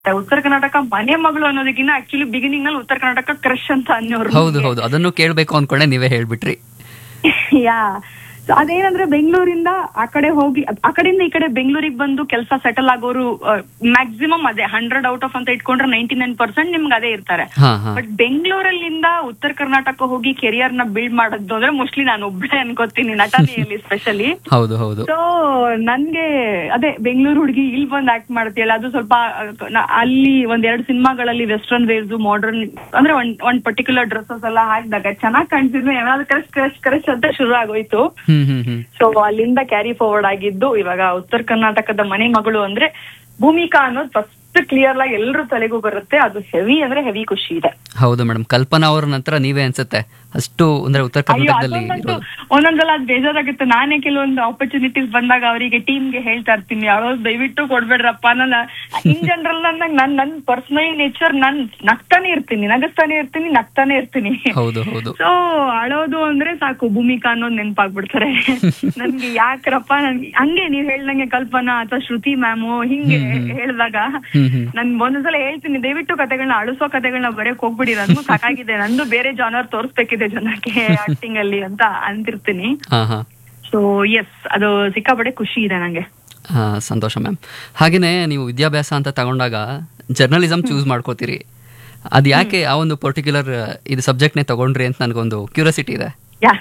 ಉತ್ತರ ಕರ್ನಾಟಕ ಮನೆ ಮಗಳು ಅನ್ನೋದಕ್ಕಿಂತ ಆಕ್ಚುಲಿ ಬಿಗಿನಿಂಗ್ ನಲ್ಲಿ ಉತ್ತರ ಕರ್ನಾಟಕ ಕ್ರಶ್ ಅಂತ ಅನ್ನೋರು ಹೌದು ಹೌದು ಅದನ್ನು ಕೇಳಬೇಕು ಅನ್ಕೊಂಡೆ ನೀವೇ ಹೇಳ್ಬಿಟ್ರಿ ಯಾ So ಅದೇನಂದ್ರೆ ಬೆಂಗಳೂರಿಂದ ಆ ಕಡೆ ಹೋಗಿ ಆ ಕಡೆಯಿಂದ ಈ ಕಡೆ ಬೆಂಗಳೂರಿಗೆ ಬಂದು ಕೆಲಸ ಸೆಟಲ್ ಆಗೋರು ಮ್ಯಾಕ್ಸಿಮಮ್ ಅದೇ ಹಂಡ್ರೆಡ್ ಔಟ್ ಆಫ್ ಅಂತ ಇಟ್ಕೊಂಡ್ರೆ ನೈಂಟಿ ನೈನ್ ಪರ್ಸೆಂಟ್ ನಿಮ್ಗೆ ಅದೇ ಇರ್ತಾರೆ ಹಾ ಹಾ ಬಟ್ ಬೆಂಗಳೂರಲ್ಲಿಂದ ಉತ್ತರ ಕರ್ನಾಟಕ ಹೋಗಿ ಕೆರಿಯರ್ ನ ಬಿಲ್ಡ್ ಮಾಡೋದು ಅಂದ್ರೆ ಮೋಸ್ಟ್ಲಿ ನಾನು ಒಬ್ಳೆ ಅನ್ಕೋತೀನಿ ನಟನೆಯಲ್ಲಿ ಸ್ಪೆಷಲಿ ಹೌದು ಹೌದು ಸೊ ನನ್ಗೆ ಅದೇ ಬೆಂಗಳೂರು ಹುಡುಗಿ ಇಲ್ಲಿ ಬಂದು ಆಕ್ಟ್ ಮಾಡ್ತೀಯಲ್ಲ ಅದು ಸ್ವಲ್ಪ ಅಹ್, ನ- ಅಲ್ಲಿ ಒಂದ್ ಎರಡು ಸಿನಿಮಾಗಳಲ್ಲಿ ವೆಸ್ಟರ್ನ್ ವೇರ್ಸ್ ಮಾಡರ್ನ್ ಅಂದ್ರೆ ಒಂದ್ ಒಂದ್ ಪರ್ಟಿಕ್ಯುಲರ್ ಡ್ರೆಸ್ಸಸ್ ಎಲ್ಲ ಹಾಕಿದಾಗ ಚೆನ್ನಾಗ್ ಕಾಣಿಸಿದ್ರು ಏನಾದ್ರು ಕ್ರಶ್ ಕ್ರಶ್ ಕ್ರಶ್ ಅಂತ ಶುರು ಆಗೋಯ್ತು ಹ್ಮ್ ಹ್ಮ್ ಹ್ಮ್ ಸೊ ಅಲ್ಲಿಂದ ಕ್ಯಾರಿ ಫಾರ್ವರ್ಡ್ ಆಗಿದ್ದು ಇವಾಗ ಉತ್ತರ ಕರ್ನಾಟಕದ ಮನೆ ಮಗಳು ಅಂದ್ರೆ ಭೂಮಿಕಾ ಅನ್ನೋದು ಫಸ್ಟ್ ಕ್ಲಿಯರ್ ಆಗಿ ಎಲ್ರ ತಲೆಗೂ ಬರುತ್ತೆ ಅದು ಹೆವಿ ಅಂದ್ರೆ ಹೆವಿ ಖುಷಿ ಇದೆ ಹೌದು ಮೇಡಮ್ ಕಲ್ಪನಾ ಅವ್ರ ನಂತರ ನೀವೇ ಅನ್ಸುತ್ತೆ ಅಷ್ಟು ಅಂದ್ರೆ ಉತ್ತರ ಅಯ್ಯೋ ಕರ್ನಾಟಕದಲ್ಲಿ ಅದೊಂದಂತೂ ಇರೋದು ಒಂದೊಂದ್ಸಲ ಅದ್ ಬೇಜಾರಾಗುತ್ತೆ ನಾನೇ ಕೆಲವೊಂದು ಆಪರ್ಚುನಿಟೀಸ್ ಬಂದಾಗ ಅವರಿಗೆ ಟೀಮ್ಗೆ ಹೇಳ್ತಾ ಇರ್ತೀನಿ ಯಾರೋ ದಯವಿಟ್ಟು ಕೊಡ್ಬೇಡ್ರಪ್ಪ ನನ್ನ ಇನ್ ಜನರಲ್ ನನ್ನ ನನ್ ನನ್ ಪರ್ಸನಲ್ ನೇಚರ್ ನನ್ ನಗ್ತಾನೆ ಇರ್ತೀನಿ ನಗಸ್ತಾನೆ ಇರ್ತೀನಿ ನಗ್ತಾನೆ ಇರ್ತೀನಿ ಹೌದು ಹೌದು ಸೊ ಅಳೋದು ಅಂದ್ರೆ ಸಾಕು ಭೂಮಿಕಾ ಅನ್ನೋದು ನೆನ್ಪಾಗ್ಬಿಡ್ತಾರೆ ನನ್ಗೆ ಯಾಕ್ರಪ್ಪ ನನ್ಗೆ ಹಂಗೆ ನೀವ್ ಹೇಳ್ದಂಗೆ ಕಲ್ಪನಾ ಅಥವಾ ಶ್ರುತಿ ಮ್ಯಾಮು ಹಿಂಗೆ ಹೇಳಿದಾಗ ಹ್ಮ್ ಹ್ಮ್ ನನ್ ಒಂದೊಂದ್ಸಲ ಹೇಳ್ತೀನಿ ದಯವಿಟ್ಟು ಕತೆಗಳನ್ನ ಅಳಿಸೋ ಕತೆಗಳನ್ನ ಬರೆಯಕ್ ಹೋಗ್ಬಿಡಿ ನನ್ಗೂ ಸಾಕಾಗಿದೆ ನಂದು ಬೇರೆ ಜಾನರ್ ತೋರಿಸ್ಬೇಕಿದೆ ಜನಕ್ಕೆ ಆಕ್ಟಿಂಗ್ ಅಲ್ಲಿ ಅಂತ ಅಂತಿರ್ತೀನಿ ಹಾ ಹಾ ಸೊ ಎಸ್ ಅದು ಸಿಕ್ಕಾಪಟ್ಟೆ ಖುಷಿ ಇದೆ ನಂಗೆ ಹಾ ಸಂತೋಷ ಮ್ಯಾಮ್ ಹಾಗೇನೆ ನೀವು ವಿದ್ಯಾಭ್ಯಾಸ ಅಂತ ತಗೊಂಡಾಗ ಜರ್ನಲಿಸಮ್ ಚೂಸ್ ಮಾಡ್ಕೋತೀರಿ ಅದು ಯಾಕೆ ಆ ಒಂದು ಪರ್ಟಿಕ್ಯುಲರ್ ಇದು ಸಬ್ಜೆಕ್ಟ್ನೇ ತಗೊಂಡ್ರಿ ಅಂತ ನನಗೊಂದು ಕ್ಯೂರಿಯಾಸಿಟಿ ಇದೆ ಯಾ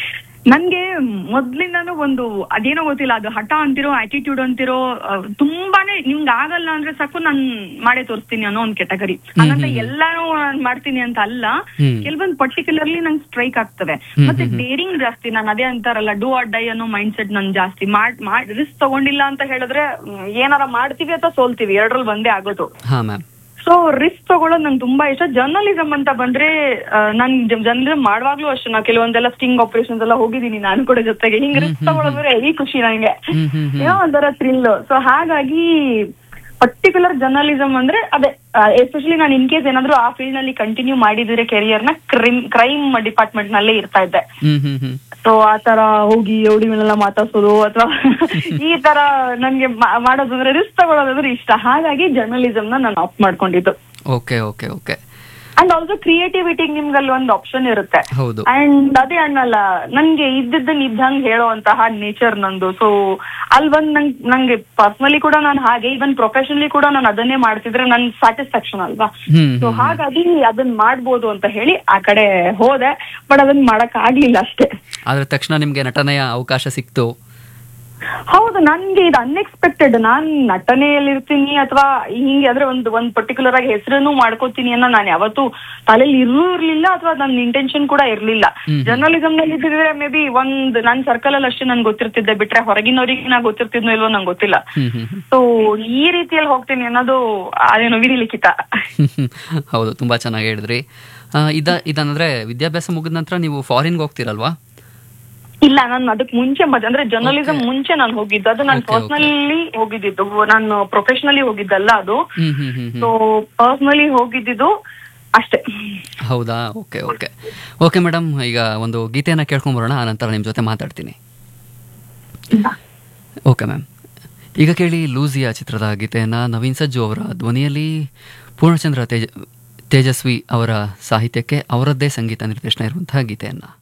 ನನ್ಗೆ ಮೊದ್ಲಿಂದಾನು ಒಂದು ಅದೇನೋ ಗೊತ್ತಿಲ್ಲ ಅದು ಹಠ ಅಂತಿರೋ ಆಟಿಟ್ಯೂಡ್ ಅಂತಿರೋ ಆ, ತುಂಬಾನೇ ನಿಮ್ಗೆ ಆಗಲ್ಲ ಅಂದ್ರೆ ಸಾಕು ನಾನ್ ಮಾಡೇ ತೋರಿಸ್ತೀನಿ ಅನ್ನೋ ಒಂದ್ ಕೆಟಗರಿ ಹಂಗಂತ ಎಲ್ಲಾನು ನಾನ್ ಮಾಡ್ತೀನಿ ಅಂತ ಅಲ್ಲ ಹ್ಮ್. ಕೆಲವೊಂದ್ ಪರ್ಟಿಕ್ಯುಲರ್ಲಿ ನಂಗೆ ಸ್ಟ್ರೈಕ್ ಆಗ್ತವೆ ಮತ್ತೆ ಡೇರಿಂಗ್ ಜಾಸ್ತಿ ನಾನು ಅದೇ ಅಂತಾರಲ್ಲ ಡೂ ಆರ್ ಡೈ ಅನ್ನೋ ಮೈಂಡ್ ಸೆಟ್ ನನ್ ಜಾಸ್ತಿ ಮಾಡ್ ಮಾಡ್ ರಿಸ್ಕ್ ತಗೊಂಡಿಲ್ಲ ಅಂತ ಹೇಳಿದ್ರೆ ಮ್, ಏನಾರ ಮಾಡ್ತೀವಿ ಅಥವಾ ಸೋಲ್ತೀವಿ ಎರಡ್ರಲ್ಲಿ ಒಂದೇ ಆಗೋದು ಹಾ ಮ್ಯಾಮ್ ಸೊ ರಿಸ್ಕ್ ತಗೊಳ್ಳೋದು ನಂಗೆ ತುಂಬಾ ಇಷ್ಟ ಜರ್ನಲಿಸಮ್ ಅಂತ ಬಂದ್ರೆ ಆ, ನಾನ್ ಜರ್ನಲಿಸಮ್ ಮಾಡುವಾಗ್ಲೂ ಅಷ್ಟೇ ನಾ ಕೆಲವೊಂದೆಲ್ಲ ಸ್ಟಿಂಗ್ ಆಪರೇಷನ್ಸ್ ಎಲ್ಲ ಹೋಗಿದ್ದೀನಿ ನಾನು ಕೂಡ ಜೊತೆಗೆ ಹಿಂಗ್ ರಿಸ್ಕ್ ತಗೊಳ್ಳೋದ್ರೆ ಹೆವಿ ಖುಷಿ ನಂಗೆ ಹ್ಮ್ ಹ್ಮ್ ಹ್ಮ್ ಏನೋ ಒಂಥರ ಥ್ರಿಲ್ ಸೊ ಹಾಗಾಗಿ ಪರ್ಟಿಕ್ಯುಲರ್ ಜರ್ನಲಿಸಮ್ ಅಂದ್ರೆ ಅದೇ ಎಸ್ಪೆಷಲಿ ನಾನು ಇನ್ ಕೇಸ್ ಏನಾದ್ರು ಆ ಫೀಲ್ಡ್ ನಲ್ಲಿ ಕಂಟಿನ್ಯೂ ಮಾಡಿದ್ರೆ ಕೆರಿಯರ್ ನ ಕ್ರೈಮ್ ಕ್ರೈಮ್ ಡಿಪಾರ್ಟ್ಮೆಂಟ್ ನಲ್ಲೇ ಇರ್ತಾ ಇದ್ದೆ ಹ್ಮ್ ಹ್ಮ್ ಹ್ಮ್ ಸೊ ಆ ತರ ಹೋಗಿ ರೌಡಿ ಮೇಲೆಲ್ಲ ಮಾತಾಡ್ಸೋದು ಅಥವಾ ಈ ತರ ನನ್ಗೆ ಮಾ- ಮಾಡೋದಂದ್ರೆ ರಿಸ್ಕ್ ತಗೊಳ್ಳೋದಂದ್ರೆ ಇಷ್ಟ ಹಾಗಾಗಿ ಜರ್ನಲಿಸಮ್ ನ ನಾನು ಆಫ್ ಮಾಡ್ಕೊಂಡಿದ್ದು okay okay okay and also creativity ನಿಮ್ಗೆ ಅಲ್ಲಿ ಒಂದು ಆಪ್ಷನ್ ಇರುತ್ತೆ ಹೌದು ಅಂಡ್ ಅದೇ ಅನ್ನಲ್ಲ ನನ್ಗೆ ಇದ್ದದ್ದನ್ನ ಇದ್ದಂಗ್ ಹೇಳುವಂತಹ ನೇಚರ್ ನಂದು ಸೊ ಅಲ್ಲಿ ಬಂದ್ ನಂಗ್ ನಂಗೆ ಪರ್ಸನಲಿ ಕೂಡ ನಾನು ಹಾಗೆ ಇವನ್ ಪ್ರೊಫೆಷನಲಿ ಕೂಡ ನಾನು ಅದನ್ನೇ ಮಾಡ್ತಿದ್ರೆ ನನ್ ಸ್ಯಾಟಿಸ್ಫ್ಯಾಕ್ಷನ್ ಅಲ್ವಾ ಹ್ಮ್ ಸೊ ಹಾಗಾಗಿ ಅದನ್ನ ಮಾಡ್ಬೋದು ಅಂತ ಹೇಳಿ ಆ ಕಡೆ ಹೋದೆ ಬಟ್ ಅದನ್ನ ಮಾಡಕ್ ಆಗ್ಲಿಲ್ಲ ಅಷ್ಟೇ ಆದ್ರೆ ತಕ್ಷಣ ನಿಮ್ಗೆ ನಟನೆಯ ಅವಕಾಶ ಸಿಕ್ತು ಹೌದು ನನ್ಗೆ ಇದು ಅನ್ಎಕ್ಸ್ಪೆಕ್ಟೆಡ್ ನಾನ್ ನಟನೆಯಲ್ಲಿರ್ತೀನಿ ಅಥವಾ ಹಿಂಗೆ ಅಂದ್ರೆ ಒಂದು ಒಂದ್ ಪರ್ಟಿಕ್ಯುಲರ್ ಆಗಿ ಹೆಸರನ್ನು ಮಾಡ್ಕೋತೀನಿ ಅನ್ನೋ ನಾನು ಯಾವತ್ತೂ ತಲೆಯಲ್ಲಿ ಇರೂ ಇರ್ಲಿಲ್ಲ ಅಥವಾ ನನ್ನ ಇಂಟೆನ್ಷನ್ ಕೂಡ ಇರ್ಲಿಲ್ಲ ಹ್ಮ್. ಜರ್ನಲಿಸಮ್ ನಲ್ಲಿ ಇದ್ದಿದ್ರೆ ಮೇ ಬಿ ಒಂದ್ ನನ್ ಸರ್ಕಲ್ ಅಲ್ಲಿ ಅಷ್ಟೇ ನನ್ಗೆ ಗೊತ್ತಿರ್ತಿದ್ದೆ ಬಿಟ್ರೆ ಹೊರಗಿನವ್ರಿಗೆ ನಾ ಗೊತ್ತಿರ್ತಿದ್ನೋ ಇಲ್ವೋ ನಂಗೆ ಗೊತ್ತಿಲ್ಲ ಹ್ಮ್ ಹ್ಮ್ ಹ್ಮ್. ಸೊ ಈ ರೀತಿಯಲ್ಲಿ ಹೋಗ್ತೀನಿ ಅನ್ನೋದು ಅದೇನೋ ವಿಧಿ ಲಿಖಿತ ಹೌದು ತುಂಬಾ ಚೆನ್ನಾಗಿ ಹೇಳಿದ್ರಿ ಆ, ಇದ ಇದಂದ್ರೆ ವಿದ್ಯಾಭ್ಯಾಸ ಮುಗಿದ ನಂತರ ನೀವು ಫಾರಿನ್ಗೆ ಹೋಗ್ತೀರಲ್ವಾ ಇಲ್ಲ ನಾನು ಅದಕ್ಕೆ ಮುಂಚೆ ಮದ್- ಅಂದ್ರೆ ಜರ್ನಲಿಸಮ್ ಮುಂಚೆ ನಾನು ಹೋಗಿದ್ದು ಅದು ನಾನು Okay, okay. ಪರ್ಸನಲಿ ಹೋಗಿದ್ದಿದ್ದು ನಾನು ಪ್ರೊಫೆಷನಲಿ ಹೋಗಿದ್ದಲ್ಲ ಅದು ಹ್ಮ್ hmm hmm hmm so personally ಹೋಗಿದ್ದಿದ್ದು ಅಷ್ಟೇ ಹೌದಾ ಓಕೆ ಓಕೆ ಓಕೆ ಮೇಡಮ್ ಈಗ ಒಂದು ಗೀತೆಯನ್ನ ಕೇಳ್ಕೊಂಬರೋಣ ಆನಂತರ ನಿಮ್ಮ ಜೊತೆ ಮಾತಾಡ್ತೀನಿ ಓಕೆ ಮ್ಯಾಮ್ ಈಗ ಕೇಳಿ ಲೂಸಿಯಾ ಚಿತ್ರದ ಗೀತೆಯನ್ನ ನವೀನ್ ಸಜ್ಜು ಅವರ ಧ್ವನಿಯಲ್ಲಿ ಪೂರ್ಣಚಂದ್ರ ತೇಜ ತೇಜಸ್ವಿ ಅವರ ಸಾಹಿತ್ಯಕ್ಕೆ ಅವರದ್ದೇ ಸಂಗೀತ ನಿರ್ದೇಶನ ಇರುವಂತಹ ಗೀತೆಯನ್ನ